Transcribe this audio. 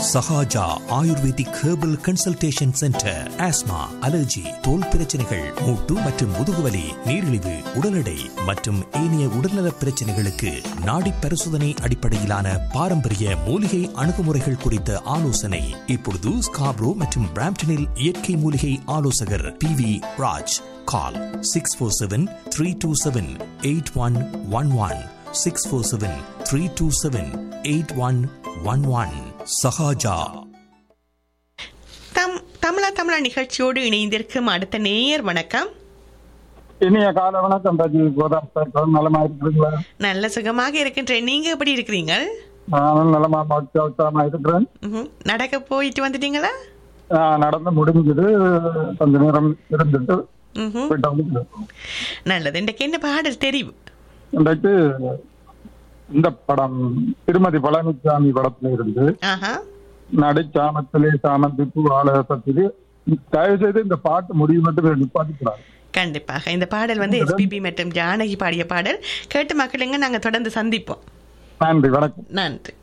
Sahaja Ayurvedic herbal consultation centre asthma allergy தோல் பிரச்சனைகள் மூட்டு மற்றும் முதுகுவலி நீரிழிவு உடல் எடை மற்றும் ஏனைய உடல்நல பிரச்சனைகளுக்கு நாடி பரிசோதனை அடிப்படையிலான பாரம்பரிய மூலிகை அணுகுமுறைகள் குறித்த ஆலோசனை இப்பொழுது ஸ்காப்ரோ மற்றும் பிராம்டனில் இயற்கை மூலிகை ஆலோசகர் P V Raj call six four seven three two seven eight one one one six four seven three two seven eight one one one Sahaja தம் தமிழா தமிழா நிகழ்ச்சியோடு இணைந்திருக்கும் அடுத்த நேயர் வணக்கம் இனிய கால வணக்கம் ரஜி கோதாம் சார் நலமா இருக்கிறீங்களா நல்ல சுகமாக இருக்கின்றேன் நீங்க எப்படி இருக்கிறீங்க நானும் நலமா மகிழ்ச்சி உற்சாகமா இருக்கிறேன் ம்ஹும். நடக்க போயிட்டு வந்துட்டீங்களா நான் நடந்து முடிஞ்சது கொஞ்ச நேரம் இருந்துட்டு ம்ஹும். போயிட்டு வந்துட்டு நல்லது இன்றைக்கு என்ன பாடல் தெரிவு இன்றைக்கு இந்த படம் திருமதி பழனிசாமி படத்துல இருந்து ஆஹா நடைச்சாமத்திலே சாமந்தி பூ ஆலயத்திலே தயவு செய்து இந்த பாட்டு முடிவு மட்டும் நிப்பாட்டிக்கிறார் கண்டிப்பாக இந்த பாடல் வந்து எஸ்பிபி மற்றும் ஜானகி பாடிய பாடல் கேட்டு மக்களுங்க நாங்க தொடர்ந்து சந்திப்போம் நன்றி வணக்கம் நன்றி